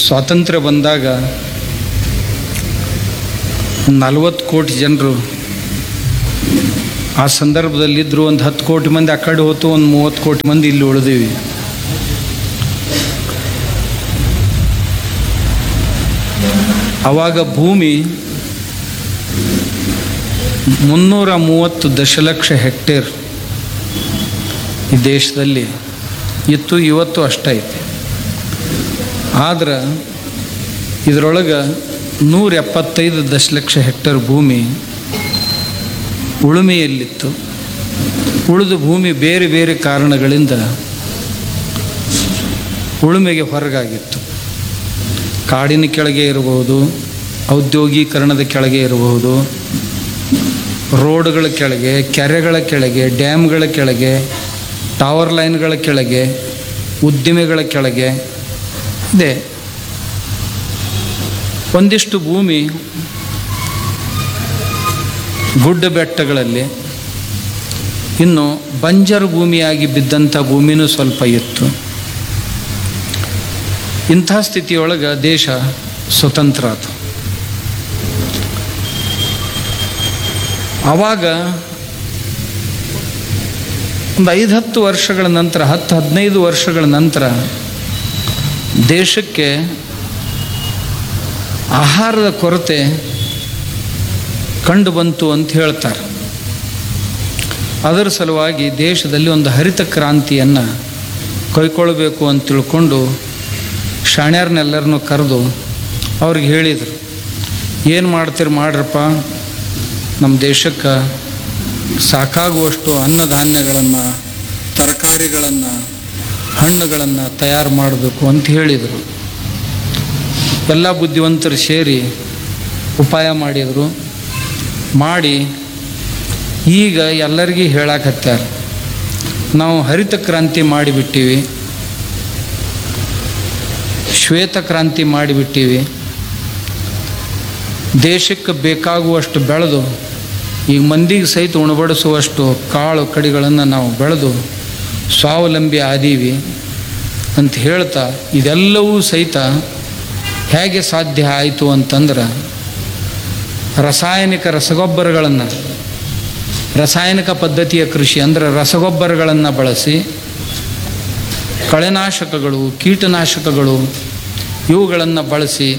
ಸ್ವಾತಂತ್ರ್ಯ ಬಂದಾಗ ನಲವತ್ತು ಕೋಟಿ ಜನರು ಆ ಸಂದರ್ಭದಲ್ಲಿದ್ದರು ಒಂದು ಹತ್ತು ಕೋಟಿ ಮಂದಿ ಆ ಕಡೆ ಹೋತು ಒಂದು ಮೂವತ್ತು ಕೋಟಿ ಮಂದಿ ಇಲ್ಲಿ ಉಳಿದೀವಿ ಆವಾಗ ಭೂಮಿ ಮುನ್ನೂರ ಮೂವತ್ತು ದಶಲಕ್ಷ ಹೆಕ್ಟೇರ್ ಈ ದೇಶದಲ್ಲಿ ಇತ್ತು ಇವತ್ತು ಅಷ್ಟೈತೆ ಆದ್ರೆ ಇದರೊಳಗೆ ನೂರ ಎಪ್ಪತ್ತೈದು ದಶಲಕ್ಷ ಹೆಕ್ಟೇರ್ ಭೂಮಿ ಉಳುಮೆಯಲ್ಲಿತ್ತು ಉಳಿದ ಭೂಮಿ ಬೇರೆ ಬೇರೆ ಕಾರಣಗಳಿಂದ ಉಳುಮೆಗೆ ಹೊರಗಾಗಿತ್ತು ಕಾಡಿನ ಕೆಳಗೆ ಇರಬಹುದು ಔದ್ಯೋಗೀಕರಣದ ಕೆಳಗೆ ಇರಬಹುದು ರೋಡ್ಗಳ ಕೆಳಗೆ ಕೆರೆಗಳ ಕೆಳಗೆ ಡ್ಯಾಮ್ಗಳ ಕೆಳಗೆ ಟವರ್ ಲೈನ್ಗಳ ಕೆಳಗೆ ಉದ್ದಿಮೆಗಳ ಕೆಳಗೆ ಇದೆ ಒಂದಿಷ್ಟು ಭೂಮಿ ಗುಡ್ಡ ಬೆಟ್ಟಗಳಲ್ಲಿ ಇನ್ನು ಬಂಜರು ಭೂಮಿಯಾಗಿ ಬಿದ್ದಂಥ ಭೂಮಿನೂ ಸ್ವಲ್ಪ ಇತ್ತು ಇಂಥ ಸ್ಥಿತಿಯೊಳಗೆ ದೇಶ ಸ್ವತಂತ್ರ ಆತು ಆವಾಗ ಒಂದು ಐದು ಹತ್ತು ವರ್ಷಗಳ ನಂತರ ಹತ್ತು ಹದಿನೈದು ವರ್ಷಗಳ ನಂತರ ದೇಶಕ್ಕೆ ಆಹಾರದ ಕೊರತೆ ಕಂಡು ಬಂತು ಅಂತ ಹೇಳ್ತಾರೆ ಅದರ ಸಲುವಾಗಿ ದೇಶದಲ್ಲಿ ಒಂದು ಹರಿತ ಕ್ರಾಂತಿಯನ್ನು ಕೈಗೊಳ್ಳಬೇಕು ಅಂತ ತಿಳ್ಕೊಂಡು ಶಾಣ್ಯರನ್ನೆಲ್ಲರನ್ನೂ ಕರೆದು ಅವ್ರಿಗೆ ಹೇಳಿದರು ಏನು ಮಾಡ್ತೀರಿ ಮಾಡ್ರಪ್ಪ ನಮ್ಮ ದೇಶಕ್ಕೆ ಸಾಕಾಗುವಷ್ಟು ಅನ್ನಧಾನ್ಯಗಳನ್ನು ತರಕಾರಿಗಳನ್ನು ಹಣ್ಣುಗಳನ್ನು ತಯಾರು ಮಾಡಬೇಕು ಅಂತ ಹೇಳಿದರು ಎಲ್ಲ ಬುದ್ಧಿವಂತರು ಸೇರಿ ಉಪಾಯ ಮಾಡಿದರು ಮಾಡಿ ಈಗ ಎಲ್ಲರಿಗೂ ಹೇಳಾಕತ್ಯಾರ ನಾವು ಹರಿತ ಕ್ರಾಂತಿ ಮಾಡಿಬಿಟ್ಟಿವಿ ಶ್ವೇತ ಕ್ರಾಂತಿ ಮಾಡಿಬಿಟ್ಟಿವಿ ದೇಶಕ್ಕೆ ಬೇಕಾಗುವಷ್ಟು ಬೆಳೆದು ಈಗ ಮಂದಿಗೆ ಸಹಿತ ಉಣಬಡಿಸುವಷ್ಟು ಕಾಳು ಕಡಿಗಳನ್ನು ನಾವು ಬೆಳೆದು ಸ್ವಾವಲಂಬಿ ಆದೀವಿ ಅಂತ ಹೇಳ್ತಾ ಇದೆಲ್ಲವೂ ಸಹಿತ ಹೇಗೆ ಸಾಧ್ಯ ಆಯಿತು ಅಂತಂದ್ರೆ ರಾಸಾಯನಿಕ ರಸಗೊಬ್ಬರಗಳನ್ನು ರಾಸಾಯನಿಕ ಪದ್ಧತಿಯ ಕೃಷಿ ಅಂದರೆ ರಸಗೊಬ್ಬರಗಳನ್ನು ಬಳಸಿ ಕಳೆನಾಶಕಗಳು ಕೀಟನಾಶಕಗಳು ಇವುಗಳನ್ನು ಬಳಸಿ